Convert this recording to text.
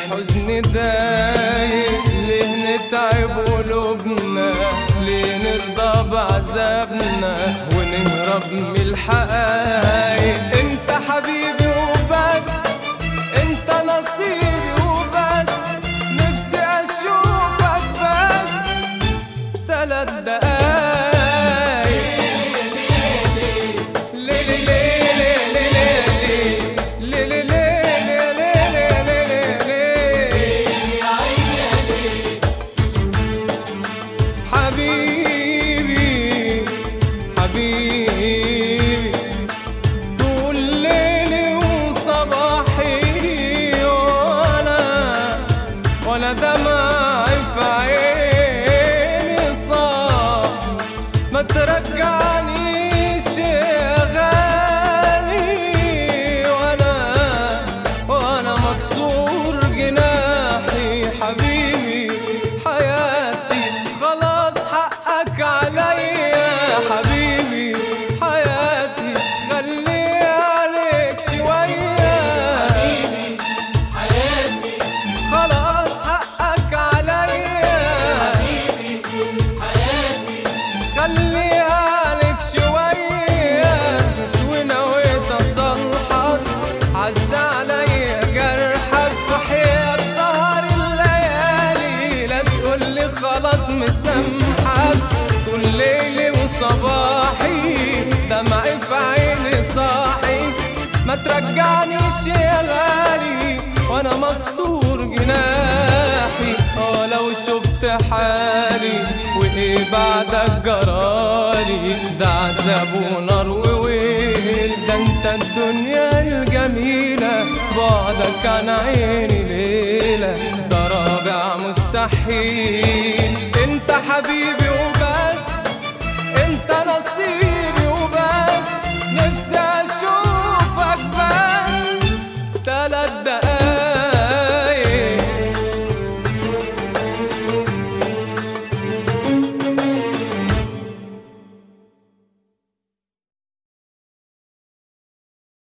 الحزن دايق ليه نتعب قلوبنا ليه نرضى بعذابنا ونهرب من الحقايق انت حبيبي وبس انت نصيبي وبس نفسي اشوفك بس ثلاث دقايق ليلي ليلي ليلي ليلي ليلي ليلي حبيبي حبيبي طول ليلي وصباحي ولا ولا دمعي في عيني صاح ما ترجعنيش يا غالي وانا وانا مكسور جناحي حبيبي حياتي خلاص حقك عليا حبيبي حياتي خلي عليك شوية حبيبي حياتي خلاص حقك عليا خلي عليك شوية ونويت أصلحك عز عليا جرحك وحياة سهر الليالي لا تقولي خلاص مسامحك طول ليلي وصباحي دمعي في عيني صاحي ما ترجعنيش يا غالي وانا مكسور جناحي اه لو شفت حالي وايه بعدك جرالي ده عذاب ونار وويل ده انت الدنيا الجميلة بعدك عن عيني ليلة ده رابع مستحيل انت حبيبي